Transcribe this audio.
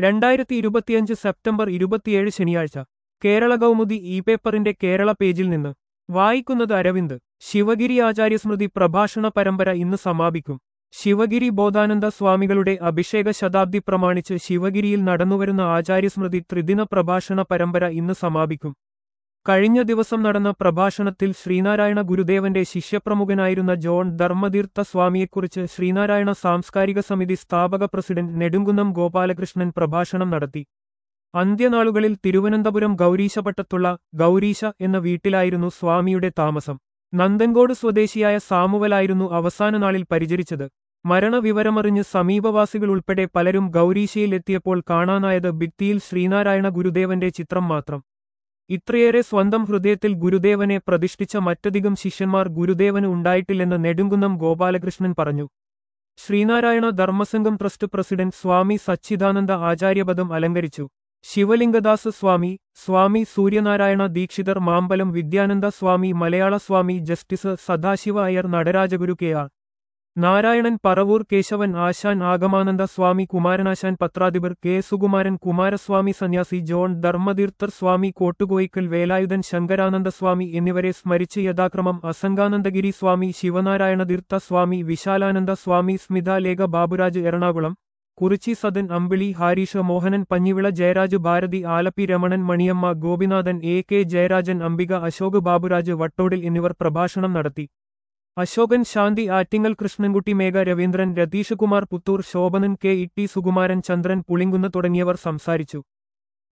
രണ്ടായിരത്തി ഇരുപത്തിയഞ്ച് സെപ്റ്റംബർ ഇരുപത്തിയേഴ് ശനിയാഴ്ച കേരള കൗമുദി ഇ പേപ്പറിന്റെ കേരള പേജിൽ നിന്ന് വായിക്കുന്നത് അരവിന്ദ് ശിവഗിരി ആചാര്യസ്മൃതി പ്രഭാഷണ പരമ്പര ഇന്ന് സമാപിക്കും ശിവഗിരി ബോധാനന്ദ സ്വാമികളുടെ അഭിഷേക ശതാബ്ദി പ്രമാണിച്ച് ശിവഗിരിയിൽ നടന്നുവരുന്ന ആചാര്യസ്മൃതി ത്രിദിന പ്രഭാഷണ പരമ്പര ഇന്ന് സമാപിക്കും കഴിഞ്ഞ ദിവസം നടന്ന പ്രഭാഷണത്തിൽ ശ്രീനാരായണ ഗുരുദേവന്റെ ശിഷ്യപ്രമുഖനായിരുന്ന ജോൺ ധർമ്മതീർത്ഥ സ്വാമിയെക്കുറിച്ച് ശ്രീനാരായണ സാംസ്കാരിക സമിതി സ്ഥാപക പ്രസിഡന്റ് നെടുങ്കുന്നം ഗോപാലകൃഷ്ണൻ പ്രഭാഷണം നടത്തി അന്ത്യനാളുകളിൽ തിരുവനന്തപുരം ഗൗരീശപട്ടത്തുള്ള ഗൗരീശ എന്ന വീട്ടിലായിരുന്നു സ്വാമിയുടെ താമസം നന്ദൻകോട് സ്വദേശിയായ സാമുവലായിരുന്നു അവസാന നാളിൽ പരിചരിച്ചത് മരണവിവരമറിഞ്ഞ് സമീപവാസികൾ ഉൾപ്പെടെ പലരും ഗൗരീശയിൽ എത്തിയപ്പോൾ കാണാനായത് ഭിത്തിയിൽ ശ്രീനാരായണ ഗുരുദേവന്റെ ചിത്രം മാത്രം ഇത്രയേറെ സ്വന്തം ഹൃദയത്തിൽ ഗുരുദേവനെ പ്രതിഷ്ഠിച്ച മറ്റധികം ശിഷ്യന്മാർ ഗുരുദേവന് ഉണ്ടായിട്ടില്ലെന്ന് നെടുങ്കുന്നം ഗോപാലകൃഷ്ണൻ പറഞ്ഞു ശ്രീനാരായണ ധർമ്മസംഘം ട്രസ്റ്റ് പ്രസിഡന്റ് സ്വാമി സച്ചിദാനന്ദ ആചാര്യപദം അലങ്കരിച്ചു Sivalingadas Swami Swami Suryanarayana Dikshitar Mambalam Vidyananda Swami Malayala Swami justice Sadasiva Iyer Natarajaguru K R Narayanan Paravur Kesavan Asan Agamananda Swami Kumaranasan പത്രാധിപർ കെ സുകുമാരൻ കുമാരസ്വാമി സന്യാസി ജോൺ ധർമ്മതീർത്ഥർ സ്വാമി കോട്ടുകോയിക്കൽ വേലായുധൻ ശങ്കരാനന്ദ സ്വാമി എന്നിവരെ സ്മരിച്ച് യഥാക്രമം അസംഗാനന്ദഗിരി സ്വാമി ശിവനാരായണ തീർത്ഥ സ്വാമി വിശാലാനന്ദ സ്വാമി സ്മിതാലേഖ ബാബുരാജ് എറണാകുളം കുറിച്ചി സദൻ അമ്പിളി ഹാരീഷ് മോഹനൻ പഞ്ഞിവിള ജയരാജ് ഭാരതി ആലപ്പി രമണൻ മണിയമ്മ ഗോപിനാഥൻ എ കെ ജയരാജൻ അംബിക അശോക് ബാബുരാജ് വട്ടോടിൽ എന്നിവർ പ്രഭാഷണം നടത്തി Ashokan Shanthi Attingal Krishnankutty Megha Raveendran Ratheesh Kumar Puthur Shobhanan K E T Sukumaran Chandran Pulinkunnu തുടങ്ങിയവർ സംസാരിച്ചു